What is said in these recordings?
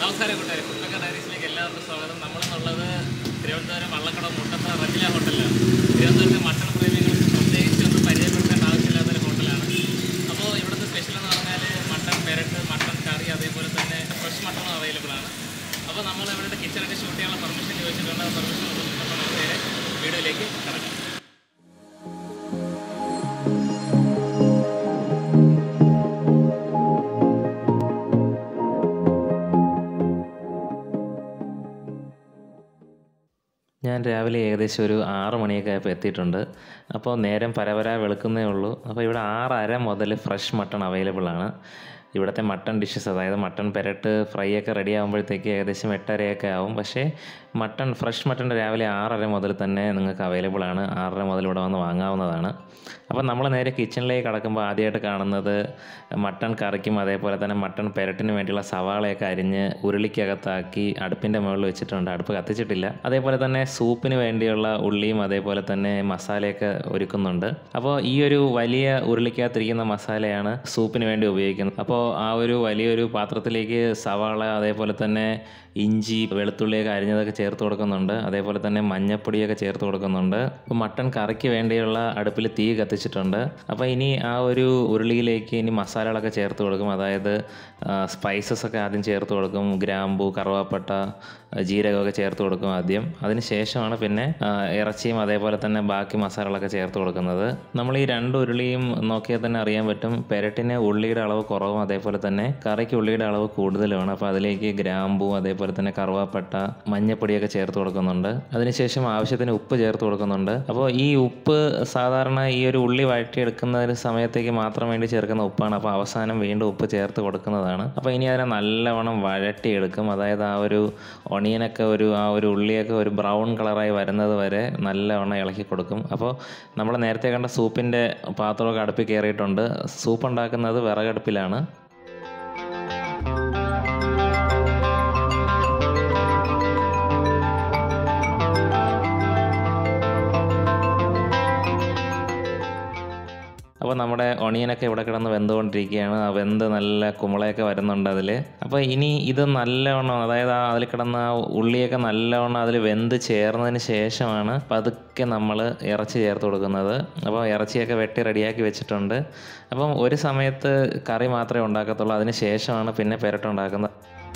നമസ്കാരം കൂട്ടുകാരെ കുട്ടക്ക ഡയറീസിലേക്ക് എല്ലാവർക്കും സ്വാഗതം നമ്മളെന്നുള്ളത് തിരുവനന്തപുരം വള്ളക്കട മുട്ടത്ത റജില ഹോട്ടലിലാണ് തിരുവനന്തപുരത്തെ മട്ടൺ പ്രേമികൾ പ്രത്യേകിച്ച് ഒന്നും പരിചയപ്പെടുത്തേണ്ട ആവശ്യമില്ലാത്തൊരു ഹോട്ടലാണ് അപ്പോൾ ഇവിടുത്തെ സ്പെഷ്യൽ എന്ന് പറഞ്ഞാൽ മട്ടൺ പെരട്ട് മട്ടൺ കറി അതേപോലെ തന്നെ ഫ്രഷ് മട്ടണും അവൈലബിൾ ആണ് അപ്പോൾ നമ്മൾ ഇവരുടെ കിച്ചണൊക്കെ ഷൂട്ട് ചെയ്യാനുള്ള പെർമിഷൻ ചോദിച്ചിട്ടുണ്ട് ആ പെർമിഷൻ കൊടുത്തിട്ടുണ്ട് അപ്പോൾ നമുക്ക് നേരെ വീഡിയോയിലേക്ക് കിടക്കാം ഞാൻ രാവിലെ ഏകദേശം ഒരു ആറ് മണിയൊക്കെ ആയപ്പോൾ എത്തിയിട്ടുണ്ട് അപ്പോൾ നേരം പരപര വെളുക്കുന്നേ ഉള്ളൂ അപ്പോൾ ഇവിടെ ആറര മുതൽ ഫ്രഷ് മട്ടൺ അവൈലബിൾ ആണ് ഇവിടുത്തെ മട്ടൺ ഡിഷസ് അതായത് മട്ടൺ പെരട്ട് ഫ്രൈ ഒക്കെ റെഡി ആകുമ്പോഴത്തേക്ക് ഏകദേശം എട്ടരയൊക്കെ ആവും പക്ഷേ മട്ടൺ ഫ്രഷ് മട്ടൺ രാവിലെ ആറര മുതൽ തന്നെ നിങ്ങൾക്ക് അവൈലബിൾ ആണ് ആറര മുതൽ ഇവിടെ വന്ന് വാങ്ങാവുന്നതാണ് അപ്പോൾ നമ്മൾ നേരെ കിച്ചണിലേക്ക് കടക്കുമ്പോൾ ആദ്യമായിട്ട് കാണുന്നത് മട്ടൺ കറിക്കും അതേപോലെ തന്നെ മട്ടൺ പെരട്ടിന് വേണ്ടിയുള്ള സവാളയൊക്കെ അരിഞ്ഞ് ഉരുളിക്കകത്താക്കി അടുപ്പിൻ്റെ മുകളിൽ വെച്ചിട്ടുണ്ട് അടുപ്പ് കത്തിച്ചിട്ടില്ല അതേപോലെ തന്നെ സൂപ്പിന് വേണ്ടിയുള്ള ഉള്ളിയും അതേപോലെ തന്നെ മസാലയൊക്കെ ഒരുക്കുന്നുണ്ട് അപ്പോൾ ഈ ഒരു വലിയ ഉരുളിക്കകത്തിരിക്കുന്ന മസാലയാണ് സൂപ്പിന് വേണ്ടി ഉപയോഗിക്കുന്നത് അപ്പോൾ ആ ഒരു വലിയൊരു പാത്രത്തിലേക്ക് സവാള അതേപോലെ തന്നെ ഇഞ്ചി വെളുത്തുള്ളിയൊക്കെ അരിഞ്ഞതൊക്കെ ചേർത്ത് കൊടുക്കുന്നുണ്ട് അതേപോലെ തന്നെ മഞ്ഞപ്പൊടിയൊക്കെ ചേർത്ത് കൊടുക്കുന്നുണ്ട് അപ്പോൾ മട്ടൺ കറിക്ക് വേണ്ടിയുള്ള അടുപ്പിൽ തീ കത്തിച്ചിട്ടുണ്ട് അപ്പോൾ ഇനി ആ ഒരു ഉരുളിയിലേക്ക് ഇനി മസാലകളൊക്കെ ചേർത്ത് കൊടുക്കും അതായത് സ്പൈസസ് ഒക്കെ ആദ്യം ചേർത്ത് കൊടുക്കും ഗ്രാമ്പു കറുവാപ്പട്ട ജീരകമൊക്കെ ചേർത്ത് കൊടുക്കും ആദ്യം അതിന് ശേഷമാണ് പിന്നെ ആ, ഇറച്ചിയും അതേപോലെ തന്നെ ബാക്കി മസാലകളൊക്കെ ചേർത്ത് കൊടുക്കുന്നത് നമ്മൾ ഈ രണ്ട് ഉരുളിയും നോക്കിയാൽ തന്നെ അറിയാൻ പറ്റും പെരട്ടിന് ഉള്ളിയുടെ അളവ് കുറവും അതേപോലെ തന്നെ കറിക്ക് ഉള്ളിയുടെ അളവ് കൂടുതലുമാണ് അപ്പോൾ അതിലേക്ക് ഗ്രാമ്പു അതേപോലെ തന്നെ കറുവാപ്പട്ട മഞ്ഞപ്പൊടിയൊക്കെ ചേർത്ത് കൊടുക്കുന്നുണ്ട് അതിനുശേഷം ആവശ്യത്തിന് ഉപ്പ് ചേർത്ത് കൊടുക്കുന്നുണ്ട് അപ്പോൾ ഈ ഉപ്പ് സാധാരണ ഈ ഒരു ഉള്ളി വഴറ്റിയെടുക്കുന്ന സമയത്തേക്ക് മാത്രം വേണ്ടി ചേർക്കുന്ന ഉപ്പാണ് അപ്പോൾ അവസാനം വീണ്ടും ഉപ്പ് ചേർത്ത് കൊടുക്കുന്നതാണ് അപ്പോൾ ഇനി അതിനെ നല്ലവണ്ണം വഴറ്റിയെടുക്കും അതായത് ആ ഒരു ഒണിയനൊക്കെ ഒരു ആ ഒരു ഉള്ളിയൊക്കെ ഒരു ബ്രൗൺ കളറായി വരുന്നത് വരെ നല്ലവണ്ണം ഇളക്കി കൊടുക്കും അപ്പോൾ നമ്മൾ നേരത്തെ കണ്ട സൂപ്പിൻ്റെ പാത്രമൊക്കെ അടുപ്പിൽ കയറിയിട്ടുണ്ട് സൂപ്പ് ഉണ്ടാക്കുന്നത് വിറകടുപ്പിലാണ് അപ്പോൾ നമ്മുടെ ഒണിയനൊക്കെ ഇവിടെ കിടന്ന് വെന്തുകൊണ്ടിരിക്കുകയാണ് ആ വെന്ത് നല്ല കുമ്പളയൊക്കെ വരുന്നുണ്ട് അതിൽ അപ്പോൾ ഇനി ഇത് നല്ലവണ്ണം അതായത് ആ അതിൽ കിടന്ന ആ ഉള്ളിയൊക്കെ നല്ലവണ്ണം അതിൽ വെന്ത് ചേർന്നതിന് ശേഷമാണ് പതുക്കെ നമ്മൾ ഇറച്ചി ചേർത്ത് കൊടുക്കുന്നത് അപ്പോൾ ഇറച്ചിയൊക്കെ വെട്ടി റെഡിയാക്കി വെച്ചിട്ടുണ്ട് അപ്പം ഒരു സമയത്ത് കറി മാത്രമേ ഉണ്ടാക്കത്തുള്ളൂ അതിന് ശേഷമാണ് പിന്നെ പെരട്ടുണ്ടാക്കുന്നത്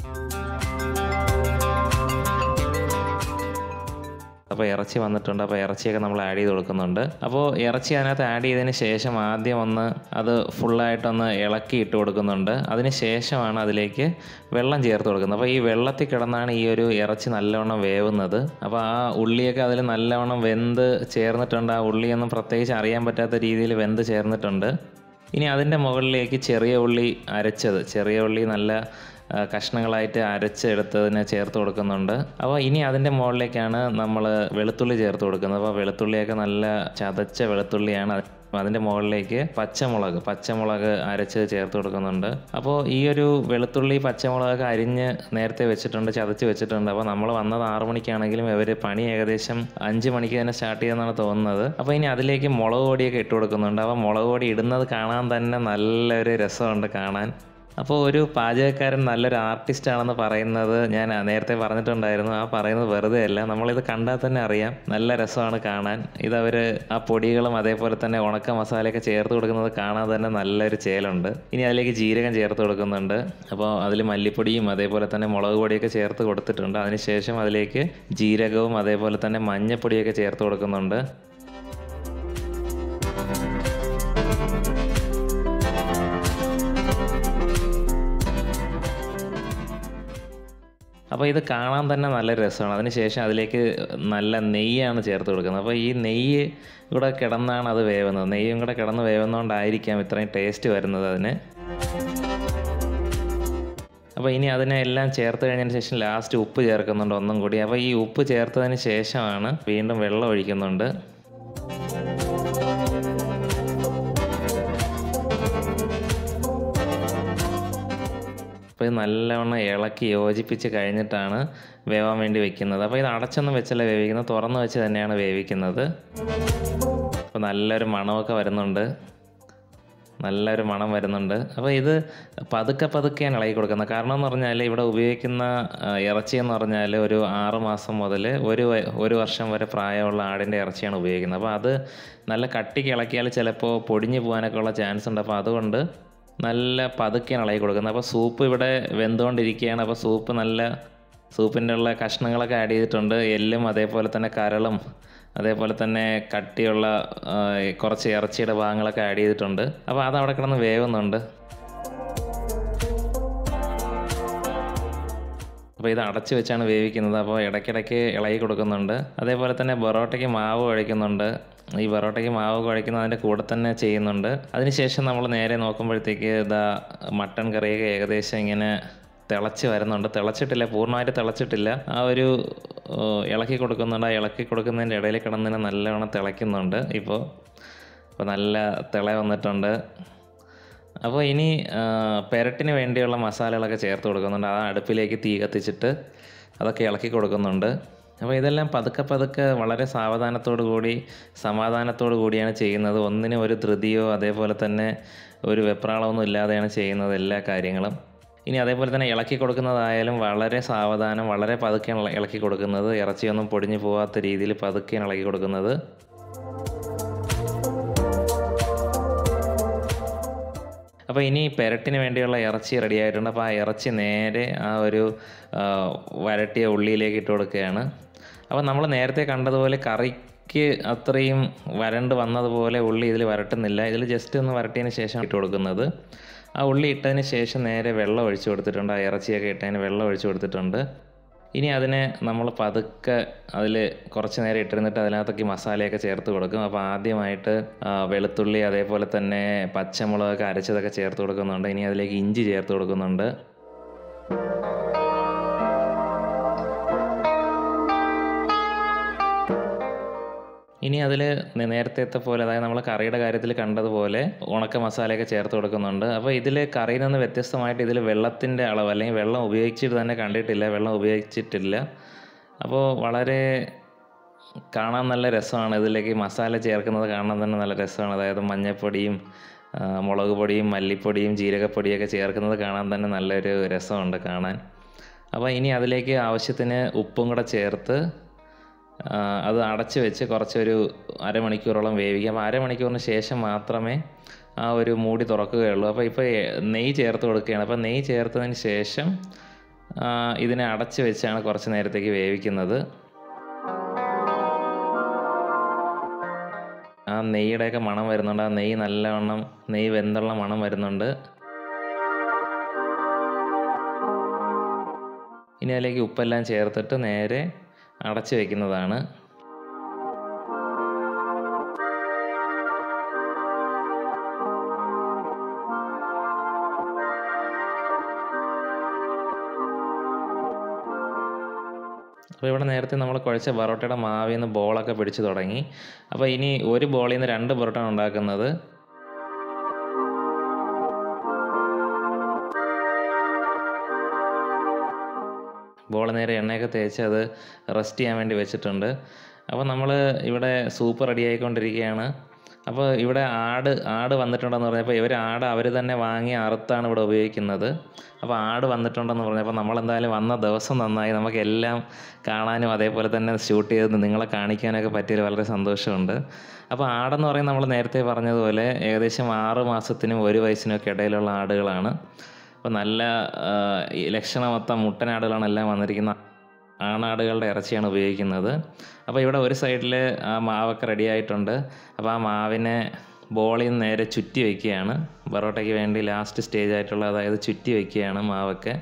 അപ്പോൾ ഇറച്ചി വന്നിട്ടുണ്ട് അപ്പോൾ ഇറച്ചിയൊക്കെ നമ്മൾ ആഡ് ചെയ്ത് കൊടുക്കുന്നുണ്ട് അപ്പോൾ ഇറച്ചി അതിനകത്ത് ആഡ് ചെയ്തതിന് ശേഷം ആദ്യം ഒന്ന് അത് ഫുള്ളായിട്ടൊന്ന് ഇളക്കി ഇട്ട് കൊടുക്കുന്നുണ്ട് അതിന് ശേഷമാണ് അതിലേക്ക് വെള്ളം ചേർത്ത് കൊടുക്കുന്നത് അപ്പോൾ ഈ വെള്ളത്തിൽ കിടന്നാണ് ഈ ഒരു ഇറച്ചി നല്ലവണ്ണം വേവുന്നത് അപ്പോൾ ആ ഉള്ളിയൊക്കെ അതിൽ നല്ലവണ്ണം വെന്ത് ചേർന്നിട്ടുണ്ട് ആ ഉള്ളിയൊന്നും പ്രത്യേകിച്ച് അറിയാൻ പറ്റാത്ത രീതിയിൽ വെന്ത് ചേർന്നിട്ടുണ്ട് ഇനി അതിൻ്റെ മുകളിലേക്ക് ചെറിയ ഉള്ളി അരച്ചത് ചെറിയ ഉള്ളി നല്ല ആ, കഷ്ണങ്ങളായിട്ട് അരച്ചെടുത്തതിന് ചേർത്ത് കൊടുക്കുന്നുണ്ട് അപ്പോൾ ഇനി അതിൻ്റെ മുകളിലേക്കാണ് നമ്മൾ വെളുത്തുള്ളി ചേർത്ത് കൊടുക്കുന്നത് അപ്പോൾ വെളുത്തുള്ളിയൊക്കെ നല്ല ചതച്ച വെളുത്തുള്ളിയാണ് അത് അതിൻ്റെ മുകളിലേക്ക് പച്ചമുളക് പച്ചമുളക് അരച്ച് ചേർത്ത് കൊടുക്കുന്നുണ്ട് അപ്പോൾ ഈ ഒരു വെളുത്തുള്ളി പച്ചമുളകൊക്കെ അരിഞ്ഞ് നേരത്തെ വെച്ചിട്ടുണ്ട് ചതച്ച് വെച്ചിട്ടുണ്ട് അപ്പോൾ നമ്മൾ വന്നത് ആറു മണിക്കാണെങ്കിലും ഇവർ പണി ഏകദേശം അഞ്ച് മണിക്ക് തന്നെ സ്റ്റാർട്ട് ചെയ്തെന്നാണ് തോന്നുന്നത് അപ്പോൾ ഇനി അതിലേക്ക് മുളക് പൊടിയൊക്കെ ഇട്ട് കൊടുക്കുന്നുണ്ട് അപ്പോൾ മുളക് പൊടി ഇടുന്നത് കാണാൻ തന്നെ നല്ലൊരു രസമുണ്ട് കാണാൻ അപ്പോൾ ഒരു പാചകക്കാരൻ നല്ലൊരു ആർട്ടിസ്റ്റ് ആണെന്ന് പറയുന്നത് ഞാൻ നേരത്തെ പറഞ്ഞിട്ടുണ്ടായിരുന്നു ആ പറയുന്നത് വെറുതെ അല്ല നമ്മളിത് കണ്ടാൽ തന്നെ അറിയാം നല്ല രസമാണ് കാണാൻ ഇതവർ ആ പൊടികളും അതേപോലെ തന്നെ ഉണക്ക മസാലയൊക്കെ ചേർത്ത് കൊടുക്കുന്നത് കാണാൻ തന്നെ നല്ലൊരു ചേലുണ്ട് ഇനി അതിലേക്ക് ജീരകം ചേർത്ത് കൊടുക്കുന്നുണ്ട് അപ്പോൾ അതിൽ മല്ലിപ്പൊടിയും അതേപോലെ തന്നെ മുളക് പൊടിയൊക്കെ ചേർത്ത് കൊടുത്തിട്ടുണ്ട് അതിനുശേഷം അതിലേക്ക് ജീരകവും അതേപോലെ തന്നെ മഞ്ഞപ്പൊടിയൊക്കെ ചേർത്ത് കൊടുക്കുന്നുണ്ട് അപ്പോൾ ഇത് കാണാൻ തന്നെ നല്ല രസമാണ് അതിനുശേഷം അതിലേക്ക് നല്ല നെയ്യാണ് ചേർത്ത് കൊടുക്കുന്നത് അപ്പോൾ ഈ നെയ്യ് കൂടെ കിടന്നാണ് അത് വേവുന്നത് നെയ്യും കൂടെ കിടന്ന് വേവുന്നതുകൊണ്ടായിരിക്കാം ഇത്രയും ടേസ്റ്റ് വരുന്നത് അതിന് അപ്പോൾ ഇനി അതിനെ എല്ലാം ചേർത്ത് കഴിഞ്ഞതിന് ശേഷം ലാസ്റ്റ് ഉപ്പ് ചേർക്കുന്നുണ്ട് ഒന്നും കൂടി അപ്പോൾ ഈ ഉപ്പ് ചേർത്തതിന് ശേഷമാണ് വീണ്ടും വെള്ളം ഒഴിക്കുന്നുണ്ട് അപ്പോൾ ഇത് നല്ലവണ്ണം ഇളക്കി യോജിപ്പിച്ച് കഴിഞ്ഞിട്ടാണ് വേവാൻ വേണ്ടി വെക്കുന്നത് അപ്പോൾ ഇത് അടച്ചൊന്നും വെച്ചല്ല വേവിക്കുന്നത് തുറന്ന് വെച്ച് തന്നെയാണ് വേവിക്കുന്നത് അപ്പോൾ നല്ലൊരു മണമൊക്കെ വരുന്നുണ്ട് നല്ലൊരു മണം വരുന്നുണ്ട് അപ്പോൾ ഇത് പതുക്കെ പതുക്കെയാണ് ഇളകി കൊടുക്കുന്നത് കാരണം എന്ന് പറഞ്ഞാൽ ഇവിടെ ഉപയോഗിക്കുന്ന ആ, ഇറച്ചി എന്ന് പറഞ്ഞാൽ ഒരു ആറ് മാസം മുതൽ ഒരു വ- ഒരു വർഷം വരെ പ്രായമുള്ള ആടിൻ്റെ ഇറച്ചിയാണ് ഉപയോഗിക്കുന്നത് അപ്പോൾ അത് നല്ല കട്ടിക്ക് ഇളക്കിയാൽ ചിലപ്പോൾ പൊടിഞ്ഞു പോകാനൊക്കെ ഉള്ള ചാൻസ് ഉണ്ട് അപ്പോൾ അതുകൊണ്ട് നല്ല പതുക്കെയാണ് ഇളകി കൊടുക്കുന്നത് അപ്പോൾ സൂപ്പ് ഇവിടെ വെന്തുകൊണ്ടിരിക്കുകയാണ് അപ്പോൾ സൂപ്പ് നല്ല സൂപ്പിൻ്റെ ഉള്ള കഷ്ണങ്ങളൊക്കെ ആഡ് ചെയ്തിട്ടുണ്ട് എല്ലും അതേപോലെ തന്നെ കരളും അതേപോലെ തന്നെ കട്ടിയുള്ള ആ, കുറച്ച് ഇറച്ചിയുടെ ഭാഗങ്ങളൊക്കെ ആഡ് ചെയ്തിട്ടുണ്ട് അപ്പോൾ അത് അവിടെ കിടന്ന് വേവുന്നുണ്ട് അപ്പോൾ ഇത് അടച്ച് വെച്ചാണ് വേവിക്കുന്നത് അപ്പോൾ ഇടയ്ക്കിടയ്ക്ക് ഇളകി കൊടുക്കുന്നുണ്ട് അതേപോലെ തന്നെ പൊറോട്ടയ്ക്ക് മാവ് കുഴയ്ക്കുന്നുണ്ട് ഈ പൊറോട്ടയ്ക്ക് മാവ് കുഴയ്ക്കുന്നതിൻ്റെ കൂടെ തന്നെ ചെയ്യുന്നുണ്ട് അതിനുശേഷം നമ്മൾ നേരെ നോക്കുമ്പോഴത്തേക്ക് ഇതാ മട്ടൻ കറിയൊക്കെ ഏകദേശം ഇങ്ങനെ തിളച്ച് വരുന്നുണ്ട് തിളച്ചിട്ടില്ല പൂർണ്ണമായിട്ട് തിളച്ചിട്ടില്ല ആ ഒരു ഓ, ഇളക്കി കൊടുക്കുന്നുണ്ട് ആ ഇളക്കി കൊടുക്കുന്നതിൻ്റെ ഇടയിൽ കിടന്നിന് നല്ലവണ്ണം തിളയ്ക്കുന്നുണ്ട് ഇപ്പോൾ അപ്പോൾ നല്ല തിള വന്നിട്ടുണ്ട് അപ്പോൾ ഇനി ആ, പെരട്ടിന് വേണ്ടിയുള്ള മസാലകളൊക്കെ ചേർത്ത് കൊടുക്കുന്നുണ്ട് ആ അടുപ്പിലേക്ക് തീ കത്തിച്ചിട്ട് അതൊക്കെ ഇളക്കി കൊടുക്കുന്നുണ്ട് അപ്പോൾ ഇതെല്ലാം പതുക്കെ പതുക്കെ വളരെ സാവധാനത്തോടു കൂടി സമാധാനത്തോടു കൂടിയാണ് ചെയ്യുന്നത് ഒന്നിനും ഒരു ധൃതിയോ അതേപോലെ തന്നെ ഒരു വെപ്രാളമൊന്നും ഇല്ലാതെയാണ് ചെയ്യുന്നത് എല്ലാ കാര്യങ്ങളും ഇനി അതേപോലെ തന്നെ ഇളക്കി കൊടുക്കുന്നതായാലും വളരെ സാവധാനം വളരെ പതുക്കെയാണ് ഇള- ഇളക്കി കൊടുക്കുന്നത് ഇറച്ചിയൊന്നും പൊടിഞ്ഞു പോകാത്ത രീതിയിൽ പതുക്കെയാണ് ഇളക്കി കൊടുക്കുന്നത് അപ്പോൾ ഇനി പെരട്ടിന് വേണ്ടിയുള്ള ഇറച്ചി റെഡി ആയിട്ടുണ്ട് അപ്പോൾ ആ ഇറച്ചി നേരെ ആ ഒരു ആ, വരട്ടിയ ഉള്ളിയിലേക്ക് ഇട്ട് കൊടുക്കുകയാണ് അപ്പോൾ നമ്മൾ നേരത്തെ കണ്ടതുപോലെ കറിക്ക് അത്രയും വരണ്ട് വന്നതുപോലെ ഉള്ളി ഇതിൽ വരട്ടുന്നില്ല ഇതിൽ ജസ്റ്റ് ഒന്ന് വരട്ടിയതിന് ശേഷം ഇട്ട് കൊടുക്കുന്നത് ആ ഉള്ളി ഇട്ടതിന് ശേഷം നേരെ വെള്ളം ഒഴിച്ചു കൊടുത്തിട്ടുണ്ട് ആ ഇറച്ചിയൊക്കെ ഇട്ടതിന് വെള്ളം ഒഴിച്ചു കൊടുത്തിട്ടുണ്ട് ഇനി അതിനെ നമ്മൾ പതുക്കെ അതിൽ കുറച്ച് നേരം ഇട്ടിരുന്നിട്ട് അതിനകത്തേക്ക് മസാലയൊക്കെ ചേർത്ത് കൊടുക്കും അപ്പോൾ ആദ്യമായിട്ട് ആ, വെളുത്തുള്ളി അതേപോലെ തന്നെ പച്ചമുളകൊക്കെ അരച്ചതൊക്കെ ചേർത്ത് കൊടുക്കുന്നുണ്ട് ഇനി അതിലേക്ക് ഇഞ്ചി ചേർത്ത് കൊടുക്കുന്നുണ്ട് ഇനി അതിൽ നേരത്തെ പോലെ അതായത് നമ്മൾ കറിയുടെ കാര്യത്തിൽ കണ്ടതുപോലെ ഉണക്ക മസാലയൊക്കെ ചേർത്ത് കൊടുക്കുന്നുണ്ട് അപ്പോൾ ഇതിൽ കറിയിൽ നിന്ന് വ്യത്യസ്തമായിട്ട് ഇതിൽ വെള്ളത്തിൻ്റെ അളവ് അല്ലെങ്കിൽ വെള്ളം ഉപയോഗിച്ചിട്ട് തന്നെ കണ്ടിട്ടില്ല വെള്ളം ഉപയോഗിച്ചിട്ടില്ല അപ്പോൾ വളരെ കാണാൻ നല്ല രസമാണ് ഇതിലേക്ക് മസാല ചേർക്കുന്നത് കാണാൻ തന്നെ നല്ല രസമാണ് അതായത് മഞ്ഞൾപ്പൊടിയും ആ, മുളക് പൊടിയും മല്ലിപ്പൊടിയും ജീരകപ്പൊടിയൊക്കെ ചേർക്കുന്നത് കാണാൻ തന്നെ നല്ലൊരു രസമുണ്ട് കാണാൻ അപ്പോൾ ഇനി അതിലേക്ക് ആവശ്യത്തിന് ഉപ്പും കൂടെ ചേർത്ത് ആ, അത് അടച്ച് വെച്ച് കുറച്ചൊരു അരമണിക്കൂറോളം വേവിക്കുക അപ്പോൾ അരമണിക്കൂറിന് ശേഷം മാത്രമേ ആ ഒരു മൂടി തുറക്കുകയുള്ളൂ അപ്പോൾ ഇപ്പോൾ നെയ്യ് ചേർത്ത് കൊടുക്കുകയാണ് അപ്പോൾ നെയ്യ് ചേർത്തതിന് ശേഷം ആ, ഇതിനെ അടച്ച് വെച്ചാണ് കുറച്ച് നേരത്തേക്ക് വേവിക്കുന്നത് ആ നെയ്യുടെയൊക്കെ മണം വരുന്നുണ്ട് ആ നെയ്യ് നല്ലവണ്ണം നെയ്യ് വെന്തുള്ള മണം വരുന്നുണ്ട് ഇനി അതിലേക്ക് ഉപ്പെല്ലാം ചേർത്തിട്ട് നേരെ അടച്ച് വെക്കുന്നതാണ് അപ്പോൾ ഇവിടെ നേരത്തെ നമ്മൾ കുഴച്ച പൊറോട്ടയുടെ മാവിൽ നിന്ന് ബോളൊക്കെ പിടിച്ചു തുടങ്ങി അപ്പോൾ ഇനി ഒരു ബോളിൽ നിന്ന് രണ്ട് പൊറോട്ട ഉണ്ടാക്കുന്നത് ബോൾ നേരെ എണ്ണയൊക്കെ തേച്ച് അത് റെസ്റ്റ് ചെയ്യാൻ വേണ്ടി വെച്ചിട്ടുണ്ട് അപ്പോൾ നമ്മൾ ഇവിടെ സൂപ്പ് റെഡി ആയിക്കൊണ്ടിരിക്കുകയാണ് അപ്പോൾ ഇവിടെ ആട് ആട് വന്നിട്ടുണ്ടെന്ന് പറഞ്ഞപ്പോൾ ഇവർ ആട് അവർ തന്നെ വാങ്ങി അറുത്താണ് ഇവിടെ ഉപയോഗിക്കുന്നത് അപ്പോൾ ആട് വന്നിട്ടുണ്ടെന്ന് പറഞ്ഞപ്പോൾ നമ്മളെന്തായാലും വന്ന ദിവസം നന്നായി നമുക്കെല്ലാം കാണാനും അതേപോലെ തന്നെ ഷൂട്ട് ചെയ്ത് നിങ്ങളെ കാണിക്കാനൊക്കെ പറ്റിയതിൽ വളരെ സന്തോഷമുണ്ട് അപ്പോൾ ആടെന്ന് പറയുന്നത് നമ്മൾ നേരത്തെ പറഞ്ഞതുപോലെ ഏകദേശം ആറ് മാസത്തിനും ഒരു വയസ്സിനും ഒക്കെ ഇടയിലുള്ള ആടുകളാണ് അപ്പോൾ നല്ല ആ, ഈ ലക്ഷണമൊത്ത മുട്ടനാടുകളാണ് എല്ലാം വന്നിരിക്കുന്നത് ആണാടുകളുടെ ഇറച്ചിയാണ് ഉപയോഗിക്കുന്നത് അപ്പോൾ ഇവിടെ ഒരു സൈഡിൽ ആ മാവൊക്കെ റെഡി ആയിട്ടുണ്ട് അപ്പോൾ ആ മാവിനെ ബോളിൽ നിന്ന് നേരെ ചുറ്റി വയ്ക്കുകയാണ് പൊറോട്ടയ്ക്ക് വേണ്ടി ലാസ്റ്റ് സ്റ്റേജ് ആയിട്ടുള്ള അതായത് ചുറ്റി വയ്ക്കുകയാണ് മാവൊക്കെ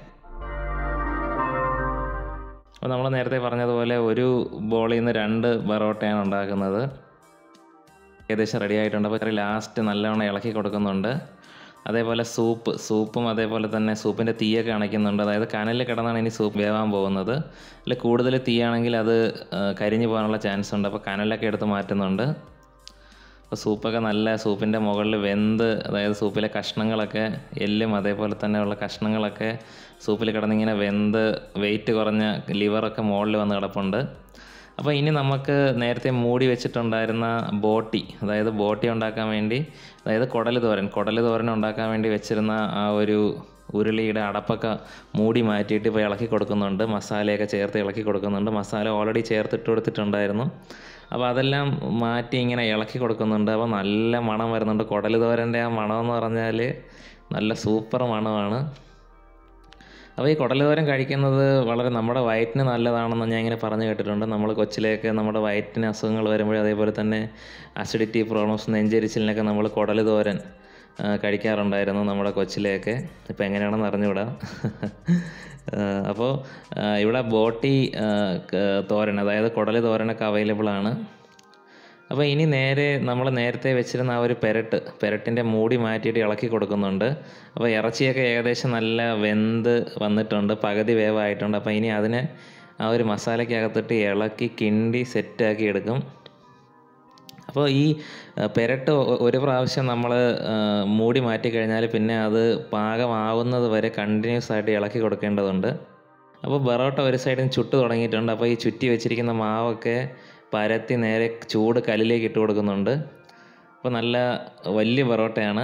അപ്പോൾ നമ്മൾ നേരത്തെ പറഞ്ഞതുപോലെ ഒരു ബോളിൽ നിന്ന് രണ്ട് പൊറോട്ടയാണ് ഉണ്ടാക്കുന്നത് ഏകദേശം റെഡി ആയിട്ടുണ്ട് അപ്പോൾ കറി ലാസ്റ്റ് നല്ലവണ്ണം ഇളക്കി കൊടുക്കുന്നുണ്ട് അതേപോലെ സൂപ്പ് സൂപ്പും അതേപോലെ തന്നെ സൂപ്പിൻ്റെ തീയൊക്കെ അണയ്ക്കുന്നുണ്ട് അതായത് കനലിൽ കിടന്നാണ് ഇനി സൂപ്പ് വേവാൻ പോകുന്നത് അല്ല കൂടുതൽ തീയാണെങ്കിൽ അത് ആ, കരിഞ്ഞു പോകാനുള്ള ചാൻസ് ഉണ്ട് അപ്പോൾ കനലൊക്കെ എടുത്ത് മാറ്റുന്നുണ്ട് അപ്പോൾ സൂപ്പൊക്കെ നല്ല സൂപ്പിൻ്റെ മുകളിൽ വെന്ത് അതായത് സൂപ്പിലെ കഷ്ണങ്ങളൊക്കെ എല്ലും അതേപോലെ തന്നെ ഉള്ള കഷ്ണങ്ങളൊക്കെ സൂപ്പിൽ കിടന്നിങ്ങനെ വെന്ത് വെയിറ്റ് കുറഞ്ഞ ലിവറൊക്കെ മുകളിൽ വന്ന് കിടപ്പുണ്ട് അപ്പോൾ ഇനി നമുക്ക് നേരത്തെ മൂടി വെച്ചിട്ടുണ്ടായിരുന്ന ബോട്ടി അതായത് ബോട്ടി ഉണ്ടാക്കാൻ വേണ്ടി അതായത് കുടൽ തോരൻ കുടൽ തോരൻ ഉണ്ടാക്കാൻ വേണ്ടി വെച്ചിരുന്ന ആ ഒരു ഉരുളിയുടെ അടപ്പൊക്കെ മൂടി മാറ്റിയിട്ട് ഇപ്പോൾ ഇളക്കി കൊടുക്കുന്നുണ്ട് മസാലയൊക്കെ ചേർത്ത് ഇളക്കി കൊടുക്കുന്നുണ്ട് മസാല ഓൾറെഡി ചേർത്തിട്ട് കൊടുത്തിട്ടുണ്ടായിരുന്നു അപ്പോൾ അതെല്ലാം മാറ്റി ഇങ്ങനെ ഇളക്കി കൊടുക്കുന്നുണ്ട് അപ്പോൾ നല്ല മണം വരുന്നുണ്ട് കുടൽ തോരൻ്റെ ആ മണമെന്ന് പറഞ്ഞാൽ നല്ല സൂപ്പർ മണമാണ് അപ്പോൾ ഈ കുടലുതോരൻ കഴിക്കുന്നത് വളരെ നമ്മുടെ വയറ്റിന് നല്ലതാണെന്ന് ഞാൻ ഇങ്ങനെ പറഞ്ഞു കേട്ടിട്ടുണ്ട് നമ്മൾ കൊച്ചിലേക്ക് നമ്മുടെ വയറ്റിന് അസുഖങ്ങൾ വരുമ്പോൾ അതേപോലെ തന്നെ അസിഡിറ്റി പ്രോബ്ലംസ് നെഞ്ചരിച്ചിലിനൊക്കെ നമ്മൾ കുടലുതോരൻ ആ, കഴിക്കാറുണ്ടായിരുന്നു നമ്മുടെ കൊച്ചിലേക്ക് ഇപ്പോൾ എങ്ങനെയാണെന്ന് അറിഞ്ഞുകൂടാ ആ, അപ്പോൾ ആ, ഇവിടെ ബോട്ടി ആ, ക- തോരൻ അതായത് കുടൽ തോരനൊക്കെ അവൈലബിൾ ആണ് അപ്പോൾ ഇനി നേരെ നമ്മൾ നേരത്തെ വെച്ചിരുന്ന ആ ഒരു പെരട്ട് പെരട്ടിൻ്റെ മൂടി മാറ്റിയിട്ട് ഇളക്കി കൊടുക്കുന്നുണ്ട് അപ്പോൾ ഇറച്ചിയൊക്കെ ഏകദേശം നല്ല വെന്ത് വന്നിട്ടുണ്ട് പകുതി വേവായിട്ടുണ്ട് അപ്പോൾ ഇനി അതിനെ ആ ഒരു മസാലയ്ക്കകത്തിട്ട് ഇളക്കി കിണ്ടി സെറ്റാക്കി എടുക്കും അപ്പോൾ ഈ ആ, പെരട്ട് ഒ- ഒരു പ്രാവശ്യം നമ്മൾ മൂടി മാറ്റി കഴിഞ്ഞാൽ പിന്നെ അത് പാകമാവുന്നത് വരെ കണ്ടിന്യൂസ് ആയിട്ട് ഇളക്കി കൊടുക്കേണ്ടതുണ്ട് അപ്പോൾ ബറോട്ട ഒരു സൈഡിൽ നിന്ന് ചുട്ട് തുടങ്ങിയിട്ടുണ്ട് അപ്പോൾ ഈ ചുറ്റി വെച്ചിരിക്കുന്ന മാവൊക്കെ പരത്തി നേരെ ചൂട് കല്ലിലേക്ക് ഇട്ട് കൊടുക്കുന്നുണ്ട് അപ്പോൾ നല്ല വലിയ ബറോട്ടയാണ്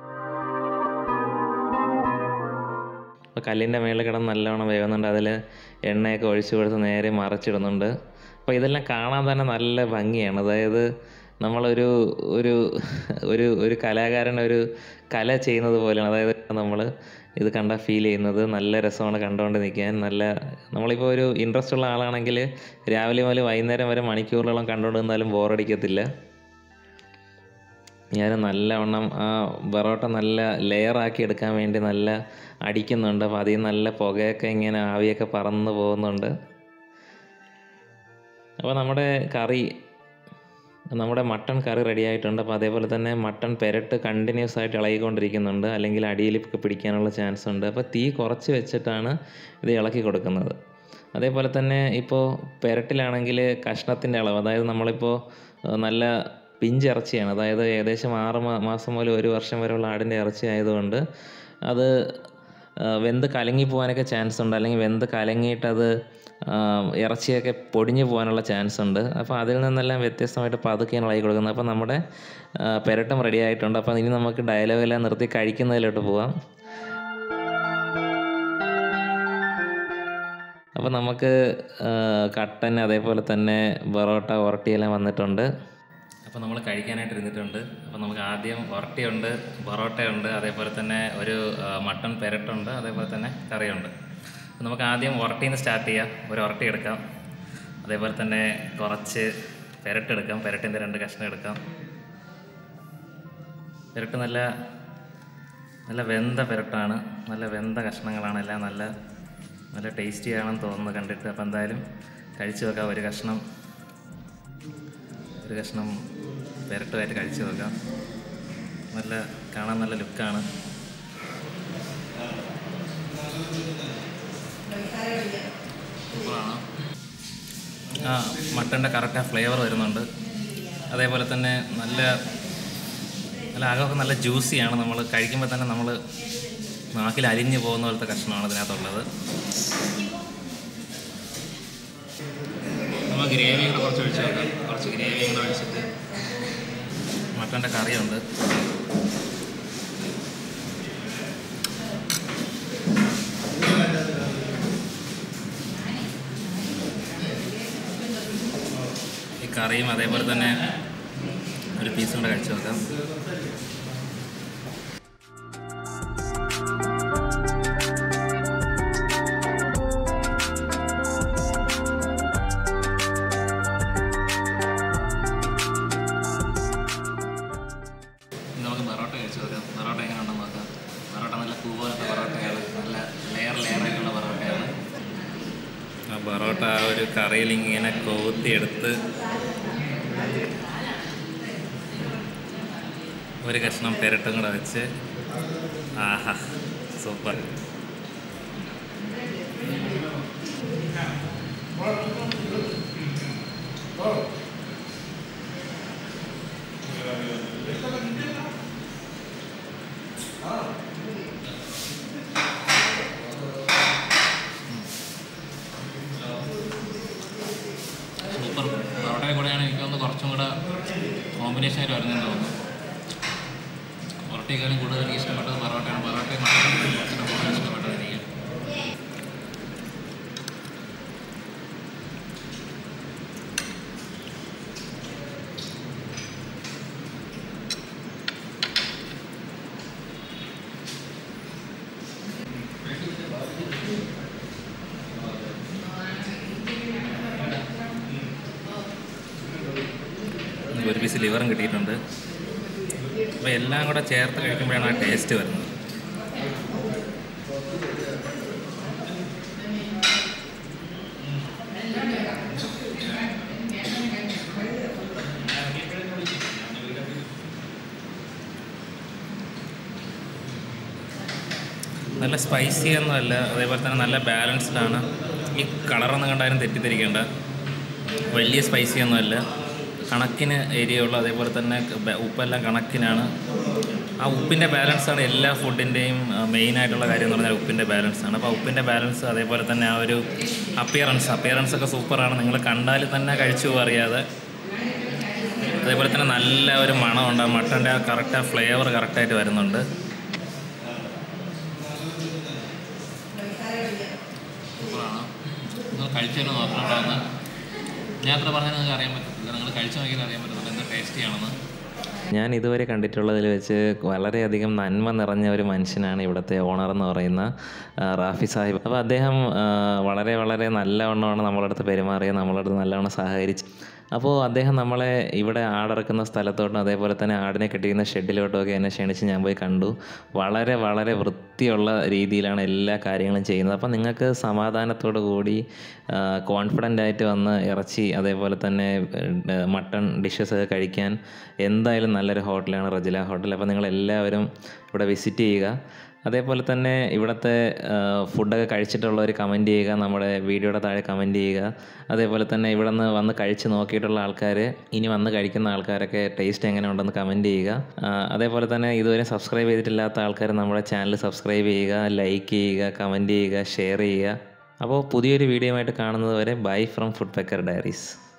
അപ്പോൾ കല്ലിൻ്റെ മേളിൽ കിടന്ന് നല്ലവണ്ണം വേവുന്നുണ്ട് അതിൽ എണ്ണയൊക്കെ ഒഴിച്ചു കൊടുത്ത് നേരെ മറച്ചിടുന്നുണ്ട് അപ്പോൾ ഇതെല്ലാം കാണാൻ തന്നെ നല്ല ഭംഗിയാണ് അതായത് നമ്മളൊരു ഒരു ഒരു ഒരു കലാകാരൻ ഒരു കല ചെയ്യുന്നത് പോലെയാണ് അതായത് നമ്മൾ ഇത് കണ്ടാൽ ഫീൽ ചെയ്യുന്നത് നല്ല രസമാണ് കണ്ടുകൊണ്ട് നിൽക്കാൻ നല്ല നമ്മളിപ്പോൾ ഒരു ഇൻട്രസ്റ്റ് ഉള്ള ആളാണെങ്കിൽ രാവിലെ മുതൽ വൈകുന്നേരം വരെ മണിക്കൂറുകളോളം കണ്ടുകൊണ്ട് നിന്നാലും ബോറടിക്കത്തില്ല ഞാൻ നല്ലവണ്ണം ആ ബറോട്ട നല്ല ലെയറാക്കി എടുക്കാൻ വേണ്ടി നല്ല അടിക്കുന്നുണ്ട് അപ്പോൾ അതിൽ നിന്ന് നല്ല പുകയൊക്കെ ഇങ്ങനെ ആവിയൊക്കെ പറന്ന് പോകുന്നുണ്ട് അപ്പോൾ നമ്മുടെ കറി നമ്മുടെ മട്ടൺ കറി റെഡി ആയിട്ടുണ്ട് അപ്പോൾ അതേപോലെ തന്നെ മട്ടൺ പെരട്ട് കണ്ടിന്യൂസ് ആയിട്ട് ഇളകിക്കൊണ്ടിരിക്കുന്നുണ്ട് അല്ലെങ്കിൽ അടിയിൽ പിടിക്കാനുള്ള ചാൻസ് ഉണ്ട് അപ്പോൾ തീ കുറച്ച് വെച്ചിട്ടാണ് ഇത് ഇളക്കി കൊടുക്കുന്നത് അതേപോലെ തന്നെ ഇപ്പോൾ പെരട്ടിലാണെങ്കിൽ കഷ്ണത്തിൻ്റെ അളവ് അതായത് നമ്മളിപ്പോൾ ഏഹ്, നല്ല പിഞ്ചിറച്ചിയാണ് അതായത് ഏകദേശം ആറ് മാ- മാസം മുതൽ ഒരു വർഷം വരെയുള്ള ആടിൻ്റെ ഇറച്ചി ആയതുകൊണ്ട് അത് ആ, വെന്ത് കലങ്ങി പോകാനൊക്കെ ചാൻസ് ഉണ്ട് അല്ലെങ്കിൽ വെന്ത് കലങ്ങിയിട്ട് അത് ആ, ഇറച്ചിയൊക്കെ പൊടിഞ്ഞു പോകാനുള്ള ചാൻസ് ഉണ്ട് അപ്പോൾ അതിൽ നിന്നെല്ലാം വ്യത്യസ്തമായിട്ട് പതുക്കെയാണ് ഇളകി കൊടുക്കുന്നത് അപ്പോൾ നമ്മുടെ ആ, പെരട്ടം റെഡി ആയിട്ടുണ്ട് അപ്പോൾ ഇനി നമുക്ക് ഡയലോഗെല്ലാം നിർത്തി കഴിക്കുന്നതിലോട്ട് പോവാം അപ്പോൾ നമുക്ക് ആ, കട്ടൻ അതേപോലെ തന്നെ പൊറോട്ട ഒറട്ടിയെല്ലാം വന്നിട്ടുണ്ട് അപ്പോൾ നമ്മൾ കഴിക്കാനായിട്ട് ഇരുന്നിട്ടുണ്ട് അപ്പോൾ നമുക്ക് ആദ്യം ഒറട്ടിയുണ്ട് പൊറോട്ടയുണ്ട് അതേപോലെ തന്നെ ഒരു ആ, മട്ടൺ പെരട്ടുണ്ട് അതേപോലെ തന്നെ കറിയുണ്ട് അപ്പോൾ നമുക്ക് ആദ്യം ഒറട്ടിയിൽ നിന്ന് സ്റ്റാർട്ട് ചെയ്യാം ഒരു ഒറട്ടി എടുക്കാം അതേപോലെ തന്നെ കുറച്ച് പെരട്ടെടുക്കാം പെരട്ടിൻ്റെ രണ്ട് കഷ്ണം എടുക്കാം പെരട്ട് നല്ല നല്ല വെന്ത പെരട്ടാണ് നല്ല വെന്ത കഷ്ണങ്ങളാണ് എല്ലാം നല്ല നല്ല ടേസ്റ്റി ആണെന്ന് തോന്നുന്നു കണ്ടിട്ട് അപ്പോൾ എന്തായാലും കഴിച്ചു നോക്കാം ഒരു കഷ്ണം ഒരു കഷ്ണം പെരട്ടുമായിട്ട് കഴിച്ചു നോക്കാം നല്ല കാണാൻ നല്ല ലുക്കാണ് സൂപ്പറാണ് ആ മട്ടൻ്റെ കറക്റ്റ് ഫ്ലേവർ വരുന്നുണ്ട് അതേപോലെ തന്നെ നല്ല നല്ല അകമൊക്കെ നല്ല ജ്യൂസിയാണ് നമ്മൾ കഴിക്കുമ്പോൾ തന്നെ നമ്മൾ നാക്കിൽ അലിഞ്ഞു പോകുന്ന പോലത്തെ കഷ്ണമാണ് ഇതിനകത്തുള്ളത് നമ്മൾ ഗ്രേവി കൂടെ കുറച്ച് ഒഴിച്ച് നോക്കാം കുറച്ച് ഗ്രേവി കൂടെ ഒഴിച്ചിട്ട് മട്ടൻ്റെ കറിയുണ്ട് ഈ കറിയും അതേപോലെ തന്നെ ഒരു പീസും കൂടെ കഴിച്ചു നോക്കാം ഇനി നമുക്ക് പൊറോട്ട കഴിച്ചു നോക്കാം പൊറോട്ട എങ്ങനെ ഉണ്ടെന്ന് നോക്കാം പൊറോട്ട നല്ല പൂ പോലത്തെ പൊറോട്ടയാണ് നല്ല ലെയർ ലെയർ ആയിട്ടുള്ള പൊറോട്ടയാണ് ആ പൊറോട്ട ആ ഒരു കറിയിൽ ഇങ്ങനെ കോത്തിയെടുത്ത് ഒരു കഷ്ണം പെരട്ടും കൂടെ വെച്ച് ആഹാ സൂപ്പർ കുറച്ചും കൂടെ കോമ്പിനേഷൻ ആയിട്ട് വരുന്നതെന്ന് തോന്നുന്നു പൊറോട്ടയെക്കാളും കൂടുതൽ എനിക്ക് ഇഷ്ടപ്പെട്ടത് പൊറോട്ടയാണ് പൊറോട്ടയും മട്ടനും കുറച്ചുകൂടെ കൂടുതൽ ഇഷ്ടപ്പെട്ടത് എനിക്ക് ഒരു പീസ് ലിവറും കിട്ടിയിട്ടുണ്ട് അപ്പോൾ എല്ലാം കൂടെ ചേർത്ത് കഴിക്കുമ്പോഴാണ് ആ ടേസ്റ്റ് വരുന്നത് നല്ല സ്പൈസി ഒന്നുമല്ല അതേപോലെ തന്നെ നല്ല ബാലൻസ്ഡ് ആണ് ഈ കളറൊന്നും കണ്ടാലും തെറ്റിദ്ധരിക്കേണ്ട വലിയ സ്പൈസി ഒന്നുമല്ല കണക്കിന് ഏരിയയുള്ള അതേപോലെ തന്നെ ബ- ഉപ്പെല്ലാം കണക്കിനാണ് ആ ഉപ്പിൻ്റെ ബാലൻസാണ് എല്ലാ ഫുഡിൻ്റെയും മെയിനായിട്ടുള്ള കാര്യം എന്ന് പറഞ്ഞാൽ ഉപ്പിൻ്റെ ബാലൻസാണ് അപ്പോൾ ആ ഉപ്പിൻ്റെ ബാലൻസ് അതേപോലെ തന്നെ ആ ഒരു അപ്പിയറൻസ് അപ്പിയറൻസ് ഒക്കെ സൂപ്പറാണ് നിങ്ങൾ കണ്ടാൽ തന്നെ കഴിച്ചു പോകും അറിയാതെ അതേപോലെ തന്നെ നല്ല ഒരു മണമുണ്ട് ആ മട്ടൻ്റെ ആ കറക്റ്റ് ആ ഫ്ലേവർ കറക്റ്റായിട്ട് വരുന്നുണ്ട് സൂപ്പറാണ് നിങ്ങൾ കഴിച്ചതിന് നോക്കണമെന്ന് ഞാൻ അത്ര പറഞ്ഞാൽ നിങ്ങൾക്ക് അറിയാൻ പറ്റത്തില്ല നിങ്ങൾ കഴിച്ചു നോക്കിയാൽ അറിയാൻ പറ്റത്തില്ല എന്ത് ടേസ്റ്റിയാണെന്ന് ഞാൻ ഇതുവരെ കണ്ടിട്ടുള്ളതിൽ വെച്ച് വളരെയധികം നന്മ നിറഞ്ഞ ഒരു മനുഷ്യനാണ് ഇവിടുത്തെ ഓണർ എന്ന് പറയുന്ന ആ, റാഫി സാഹിബ് അപ്പോൾ അദ്ദേഹം ആ, വളരെ വളരെ നല്ലവണ്ണമാണ് നമ്മളെ അടുത്ത് പെരുമാറിയത് നമ്മളെ അടുത്ത് നല്ലവണ്ണം സഹകരിച്ച് അപ്പോൾ അദ്ദേഹം നമ്മളെ ഇവിടെ ആടിറക്കുന്ന സ്ഥലത്തോട്ടും അതേപോലെ തന്നെ ആടിനെ കെട്ടിക്കുന്ന ഷെഡിലോട്ടും ഒക്കെ എന്നെ ക്ഷണിച്ച് ഞാൻ പോയി കണ്ടു വളരെ വളരെ വൃത്തിയുള്ള രീതിയിലാണ് എല്ലാ കാര്യങ്ങളും ചെയ്യുന്നത് അപ്പോൾ നിങ്ങൾക്ക് സമാധാനത്തോടു കൂടി കോൺഫിഡൻ്റ് ആയിട്ട് വന്ന് ഇറച്ചി അതേപോലെ തന്നെ ഏഹ്, മട്ടൺ ഡിഷസ് ഒക്കെ കഴിക്കാൻ എന്തായാലും നല്ലൊരു ഹോട്ടലാണ് റജില ഹോട്ടൽ അപ്പോൾ നിങ്ങൾ എല്ലാവരും ഇവിടെ വിസിറ്റ് ചെയ്യുക അതേപോലെ തന്നെ ഇവിടുത്തെ ഏഹ്, ഫുഡൊക്കെ കഴിച്ചിട്ടുള്ളവർ കമൻറ്റ് ചെയ്യുക നമ്മുടെ വീഡിയോയുടെ താഴെ കമൻറ്റ് ചെയ്യുക അതേപോലെ തന്നെ ഇവിടെ നിന്ന് വന്ന് കഴിച്ച് നോക്കിയിട്ടുള്ള ആൾക്കാർ ഇനി വന്ന് കഴിക്കുന്ന ആൾക്കാരൊക്കെ ടേസ്റ്റ് എങ്ങനെ ഉണ്ടെന്ന് കമൻറ്റ് ചെയ്യുക ആ, അതേപോലെ തന്നെ ഇതുവരെ സബ്സ്ക്രൈബ് ചെയ്തിട്ടില്ലാത്ത ആൾക്കാർ നമ്മുടെ ചാനൽ സബ്സ്ക്രൈബ് ചെയ്യുക ലൈക്ക് ചെയ്യുക കമൻറ്റ് ചെയ്യുക ഷെയർ ചെയ്യുക അപ്പോൾ പുതിയൊരു വീഡിയോ ആയിട്ട് കാണുന്നത് വരെ bye from food pecker diaries